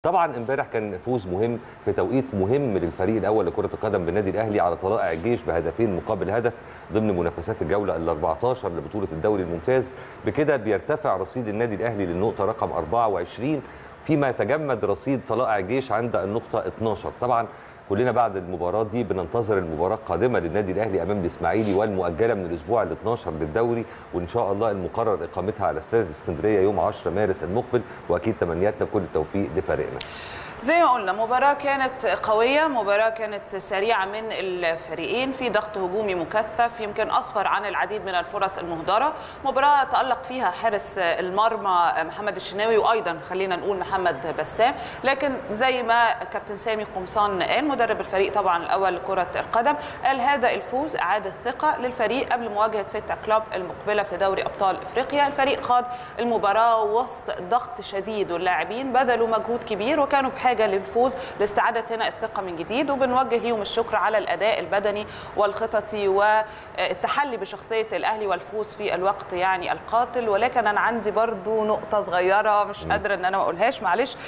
طبعا امبارح كان فوز مهم في توقيت مهم للفريق الاول لكره القدم بالنادي الاهلي على طلائع الجيش بهدفين مقابل هدف ضمن منافسات الجوله ال 14 لبطوله الدوري الممتاز بكده بيرتفع رصيد النادي الاهلي للنقطه رقم 24 فيما يتجمد رصيد طلائع الجيش عند النقطه 12 طبعا كلنا بعد المباراه دي بننتظر المباراه القادمه للنادي الاهلي امام الاسماعيلي والمؤجله من الاسبوع ال 12 للدوري وان شاء الله المقرر اقامتها على استاد اسكندريه يوم 10 مارس المقبل واكيد تمنياتنا بكل التوفيق لفريقنا زي ما قلنا مباراة كانت قوية مباراة كانت سريعة من الفريقين في ضغط هجومي مكثف يمكن أصفر عن العديد من الفرص المهدرة مباراة تألق فيها حارس المرمى محمد الشناوي وأيضا خلينا نقول محمد بسام لكن زي ما كابتن سامي قمصان قال مدرب الفريق طبعا الأول لكرة القدم قال هذا الفوز أعاد الثقة للفريق قبل مواجهة فيتا كلوب المقبلة في دوري أبطال إفريقيا الفريق خاض المباراة وسط ضغط شديد واللاعبين بذلوا مجهود كبير وكانوا بحاجة حاجه للفوز لاستعاده هنا الثقه من جديد وبنوجه ليهم الشكر على الاداء البدني والخططي والتحلي بشخصيه الاهلي والفوز في الوقت يعني القاتل ولكن انا عندي برضو نقطه صغيره مش قادره ان انا ما اقولهاش معلش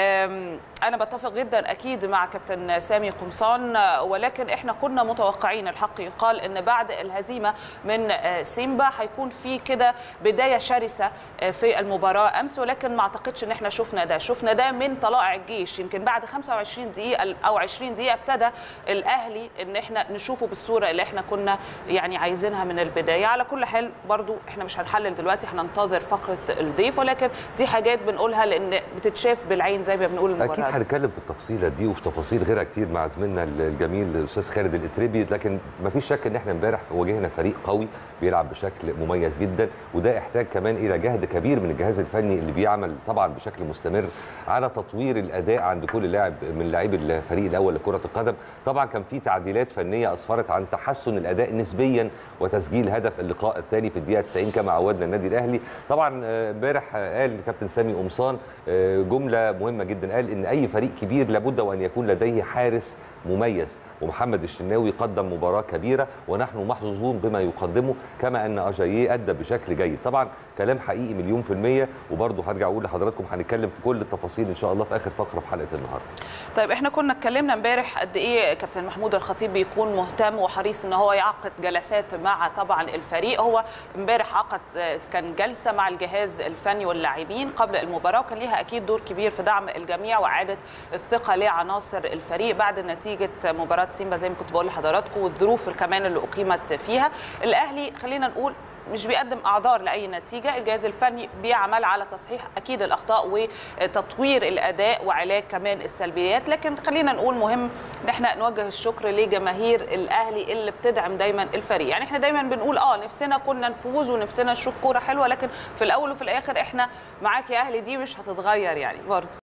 انا بتفق جدا اكيد مع كابتن سامي قمصان ولكن احنا كنا متوقعين الحق يقال ان بعد الهزيمه من سيمبا هيكون في كده بدايه شرسه في المباراه امس ولكن ما اعتقدش ان احنا شفنا ده شفنا ده من طلائع الجيش يمكن بعد 25 دقيقه او 20 دقيقه ابتدى الاهلي ان احنا نشوفه بالصوره اللي احنا كنا يعني عايزينها من البدايه على كل حال برضو احنا مش هنحلل دلوقتي هننتظر فقره الضيف ولكن دي حاجات بنقولها لان بتتشاف بالعين زي ما بنقول المباراه اكيد هنتكلم في التفصيله دي وفي تفاصيل غيرها كتير مع زميلنا الجميل الاستاذ خالد الاتربي لكن ما فيش شك ان احنا امبارح واجهنا فريق قوي بيلعب بشكل مميز جدا وده احتاج كمان الى جهد كبير من الجهاز الفني اللي بيعمل طبعا بشكل مستمر على تطوير الاداء عند كل لاعب من لاعبي الفريق الاول لكره القدم طبعا كان في تعديلات فنيه اسفرت عن تحسن الاداء نسبيا وتسجيل هدف اللقاء الثاني في الدقيقه 90 كما عودنا النادي الاهلي طبعا امبارح قال كابتن سامي قمصان جمله مهمه جدا قال ان اي فريق كبير لابد وان يكون لديه حارس مميز ومحمد الشناوي قدم مباراه كبيره ونحن محظوظون بما يقدمه كما ان اجاييه ادى بشكل جيد طبعا كلام حقيقي مليون في الميه وبرضه هرجع اقول لحضراتكم هنتكلم في كل التفاصيل ان شاء الله في اخر فقره في حلقه النهارده طيب احنا كنا اتكلمنا امبارح قد ايه كابتن محمود الخطيب بيكون مهتم وحريص ان هو يعقد جلسات مع طبعا الفريق هو امبارح عقد كان جلسه مع الجهاز الفني واللاعبين قبل المباراه وكان ليها اكيد دور كبير في دعم الجميع واعاده الثقه لعناصر الفريق بعد نتيجه مباراه سيمبا زي ما كنت بقول لحضراتكم والظروف كمان اللي اقيمت فيها الاهلي خلينا نقول مش بيقدم اعذار لاي نتيجه الجهاز الفني بيعمل على تصحيح اكيد الاخطاء وتطوير الاداء وعلاج كمان السلبيات لكن خلينا نقول مهم ان احنا نوجه الشكر لجماهير الاهلي اللي بتدعم دايما الفريق يعني احنا دايما بنقول اه نفسنا كنا نفوز ونفسنا نشوف كوره حلوه لكن في الاول وفي الاخر احنا معاك يا اهلي دي مش هتتغير يعني برضه